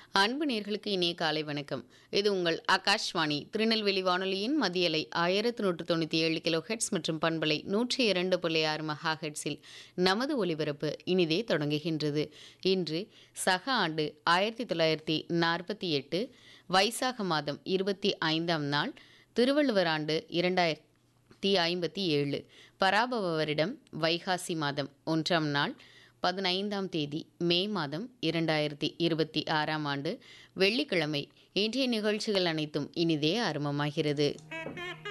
அன்பு நேர்களுக்கு இனிய காலை வணக்கம் இது உங்கள் ஆகாஷ்வாணி திருநெல்வேலி வானொலியின் மதியலை ஆயிரத்து நூற்று தொண்ணூற்றி ஏழு கிலோ ஹெட்ஸ் மற்றும் பண்பலை நூற்றி இரண்டு புள்ளி ஆறு மகா ஹெட்ஸில் நமது ஒலிபரப்பு இனிதே தொடங்குகின்றது இன்று சக ஆண்டு ஆயிரத்தி தொள்ளாயிரத்தி நாற்பத்தி எட்டு வைசாக மாதம் இருபத்தி ஐந்தாம் நாள் திருவள்ளுவர் ஆண்டு இரண்டாயிரத்தி ஐம்பத்தி ஏழு பராபவ வருடம் வைகாசி மாதம் ஒன்றாம் நாள் பதினைந்தாம் தேதி மே மாதம் இரண்டாயிரத்தி இருபத்தி ஆறாம் ஆண்டு வெள்ளிக்கிழமை இன்றைய நிகழ்ச்சிகள் அனைத்தும் இனிதே ஆரம்பமாகிறது